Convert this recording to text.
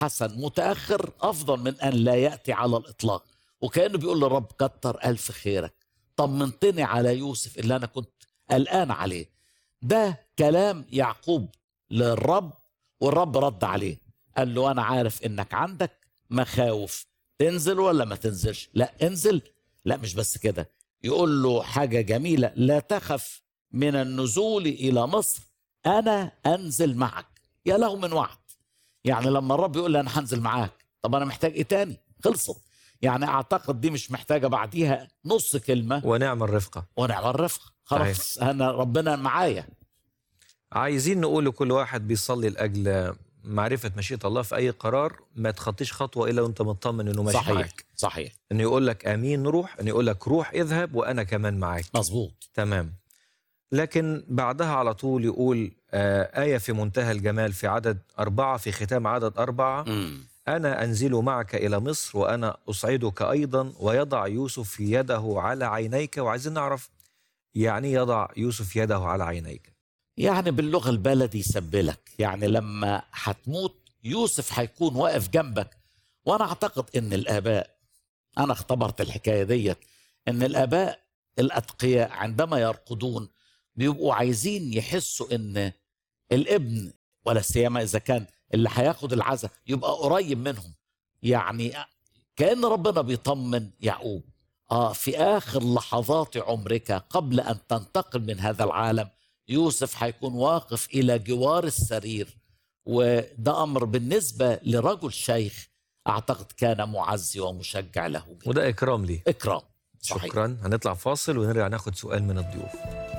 حسن متأخر أفضل من أن لا يأتي على الإطلاق وكأنه بيقول للرب كتر ألف خيرك طمنتني على يوسف اللي أنا كنت قلقان عليه ده كلام يعقوب للرب والرب رد عليه قال له أنا عارف إنك عندك مخاوف تنزل ولا ما تنزلش لا انزل لا مش بس كده يقول له حاجة جميلة لا تخف من النزول إلى مصر أنا أنزل معك يا له من وعد يعني لما الرب يقول لي أنا هنزل معاك طب أنا محتاج إيه تاني خلصت يعني أعتقد دي مش محتاجة بعديها نص كلمة ونعم الرفقة ونعم الرفق خلاص أنا ربنا معايا عايزين نقول لكل واحد بيصلي لأجل معرفة مشيئة الله في أي قرار ما تخطيش خطوة إلا وأنت مطمن إنه ماشي صحيح معاك صحيح إنه يقول لك آمين روح إنه يقول لك روح اذهب وأنا كمان معاك مظبوط تمام لكن بعدها على طول يقول آه آية في منتهى الجمال في عدد أربعة في ختام عدد أربعة مم. أنا أنزل معك إلى مصر وأنا أصعدك أيضا ويضع يوسف يده على عينيك وعايزين نعرف يعني يضع يوسف يده على عينيك يعني باللغة البلدي يسبلك يعني لما هتموت يوسف هيكون واقف جنبك وأنا أعتقد إن الآباء أنا اختبرت الحكاية ديت إن الآباء الأتقياء عندما يرقدون بيبقوا عايزين يحسوا إن الابن ولا سيما إذا كان اللي هياخد العزاء يبقى قريب منهم يعني كأن ربنا بيطمن يعقوب آه في آخر لحظات عمرك قبل أن تنتقل من هذا العالم يوسف هيكون واقف إلى جوار السرير وده أمر بالنسبة لرجل شيخ أعتقد كان معزي ومشجع له وده إكرام لي إكرام صحيح شكرا هنطلع فاصل ونرجع ناخد سؤال من الضيوف